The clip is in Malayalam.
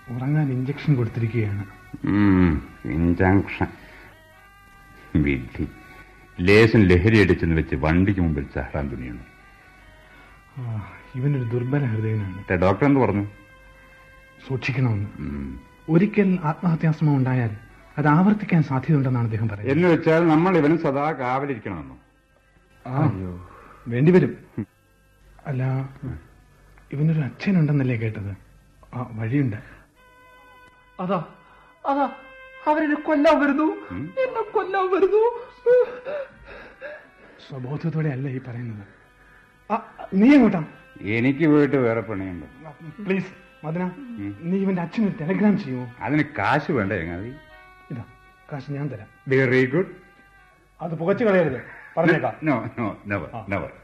ഉറങ്ങാൻ ഇഞ്ചക്ഷൻ കൊടുത്തിരിക്കുകയാണ് ഇഞ്ചക്ഷൻ വിധി ലേശം ലഹരി അടിച്ചെന്ന് വെച്ച് വണ്ടിക്ക് മുമ്പിൽ ചാടാൻ തുണിയുന്നു ആ, ഇവനൊരു ദുർബല ഹൃദയനാണ് ഡോക്ടർ എന്ത് പറഞ്ഞു സൂക്ഷിക്കണമെന്ന് ഉം. ഒരിക്കൽ ആത്മഹത്യാശ്രമം ഉണ്ടായാൽ അത് ആവർത്തിക്കാൻ സാധ്യതയുണ്ടെന്നാണ് അദ്ദേഹം പറയുന്നത് എന്ന് വെച്ചാൽ നമ്മൾ ഇവനും സദാ കാവലിരിക്കണമെന്നു അയ്യോ വേണ്ടിവരും അല്ല ഇവനൊരു അച്ഛനുണ്ടെന്നല്ലേ കേട്ടത് ആ വഴിയുണ്ട് അതാ അതാ അവരെന്നെ കൊല്ലാൻ വരുന്നു എന്നെ കൊല്ലാൻ വരുന്നു സ്വബോധത്തോടെ അല്ല ഈ പറയുന്നത് ആ, നീ എങ്ങോട്ടാ എനിക്ക് പോയിട്ട് വേറെ പണിയുണ്ട് പ്ലീസ് മദന നീ ഇവന്റെ അച്ഛനൊരു ടെലഗ്രാം ചെയ്യുമോ അതിന് കാശ് വേണ്ടേ ചങ്ങാതി ഇതാ കാശ് ഞാൻ തരാം വെരി ഗുഡ് അത് പുകച്ചു കളയരുത് പറഞ്ഞേക്കാം നോ നോ നെവർ നെവർ